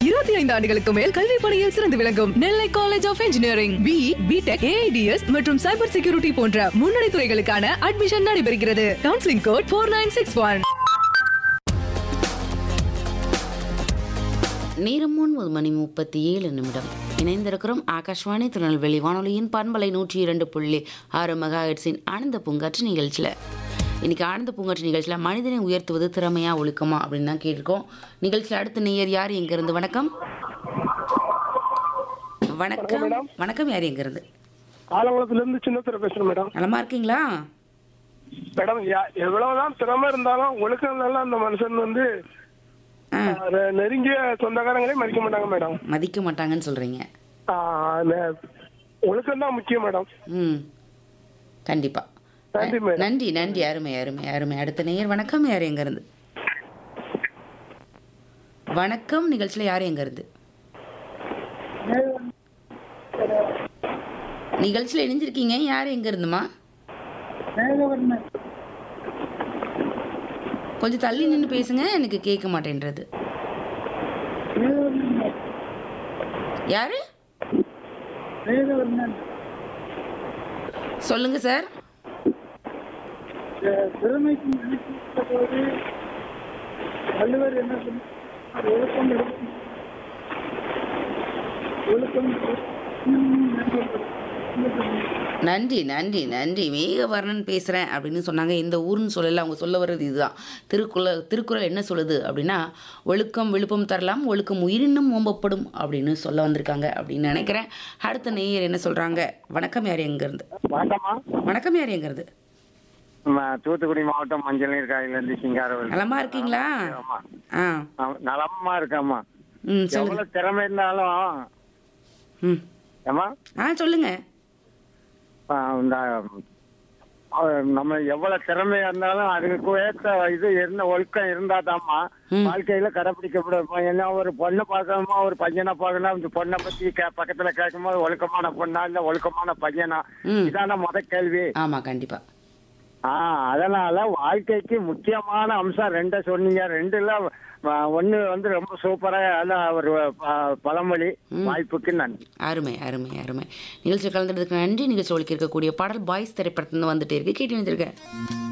இருபத்தி ஐந்து ஆண்டுகளுக்கு மேல் கல்வி பணியில் சிறந்து விளங்கும் Nellai college of engineering B B Tech AIDS மற்றும் சைபர் செக்யூரிட்டி போன்ற முன்னணி துறைகளுக்கான அட்மிஷன் நடைபெறுகிறது counselling code four nine six one நேரம் ஒன்பது மணி முப்பத்தி ஏழு நிமிடம் இணைந்திருக்கிறோம் ஆகாஷ்வாணி திருநெல்வேலி வானொலியின் பண்பலை நூற்றி இரண்டு புள்ளி ஆறு மெகாஹெட்ஸின் ஆனந்த பூங்காற்று நிகழ்ச்சியில் இன்னைக்கு ஆனந்த பூங்காற்று நிகழ்ச்சியில் மனிதனை உயர்த்துவது திறமையா ஒழுக்கமா அப்படின்னு தான் கேட்டிருக்கோம் நிகழ்ச்சியில் அடுத்த நேயர் யார் எங்கிருந்து வணக்கம் வணக்கம் வணக்கம் யார் எங்கிருந்து ஆலங்குளத்துல இருந்து சின்னத்துல பேசுறேன் மேடம் நலமா இருக்கீங்களா மேடம் யா- எவ்வளவுதான் திறமை இருந்தாலும் ஒழுக்கம் நல்லா அந்த மனுஷன் வந்து ஆ அஹ், நெருங்கிய சொந்தக்காரங்களே மதிக்க மாட்டாங்க மேடம் மதிக்க மாட்டாங்கன்னு சொல்றீங்க ஒழுக்கம் தான் முக்கியம் மேடம் ம் கண்டிப்பா நன்றி மேடம் நன்றி நன்றி அருமை அருமை அருமை அடுத்த நேயர் வணக்கம் யார் எங்க இருந்து வணக்கம் நிகழ்ச்சியில் யார் எங்க இருந்து நிகழ்ச்சியில் இணைஞ்சிருக்கீங்க யார் எங்க இருந்துமா கொஞ்சம் தள்ளி நின்று பேசுங்க எனக்கு கேட்க மாட்டேன்றது யாரு சொல்லுங்க சார் திறமைக்கு மதிப்பிட்டபோது வள்ளுவர் என்ன சொன்னார் ஒழுக்கம் இருக்கும். ஒழுக்கம் இன்னும் மேம்படுத்தணும். நன்றி நன்றி நன்றி மேகவர்ணன் பேசுகிறேன் அப்படின்னு சொன்னாங்க இந்த ஊர்னு சொல்லல அவங்க சொல்ல வர்றது இதுதான் திருக்குறள் திருக்குறள் என்ன சொல்லுது அப்படின்னா ஒழுக்கம் விழுப்பம் தரலாம் ஒழுக்கம் உயிரினும் ஓம்பப்படும் அப்படின்னு சொல்ல வந்திருக்காங்க அப்படின்னு நினைக்கிறேன் அடுத்த நேயர் என்ன சொல்கிறாங்க வணக்கம் யார் எங்கேருந்து வணக்கம்மா வணக்கம் யார் எங்கேருந்து ம- தூத்துக்குடி மாவட்டம் மஞ்சள் நீர் காயிலிருந்து சிங்காரவேல் நலமா இருக்கீங்களா ஆமா. ஆ ஆ, நலமா இருக்கம்மா ம் சொல்லுங்க எவ்வளவு திறமை இருந்தாலும் ம் ஏமா ஆ சொல்லுங்க இந்த ஆ, நம்ம எவ்வளவு திறமையா இருந்தாலும் அதுக்கு ஏற்ற இது இருந்த ஒழுக்கம் இருந்தாதாம்மா ம். வாழ்க்கையில கடைபிடிக்கப்படும் ஏன்னா ஒரு பொண்ணை பார்க்கணுமா ஒரு பையனை பார்க்கணும் இந்த பொண்ணை பத்தி கே- பக்கத்துல கேட்கும்போது ஒழுக்கமான பொண்ணா இல்ல ஒழுக்கமான பையனா ம். இதான முத கேள்வி ஆமாம் கண்டிப்பாக ஆ அதனால வாழ்க்கைக்கு முக்கியமான அம்சம் ரெண்ட சொன்னீங்க ரெண்டுல ஆ, ஒண்ணு வந்து ரொம்ப சூப்பரா அதான் ஒரு ஆ, பழமொழி வாய்ப்புக்கு நன்றி அருமை அருமை அருமை நிகழ்ச்சியில் கலந்துறதுக்கு நன்றி நிகழ்ச்சி ஒழிக்க இருக்கக்கூடிய பாடல் பாய்ஸ் திரைப்படத்துலேருந்து வந்துட்டே இருக்கு கேட்டு வந்திருக்கேன்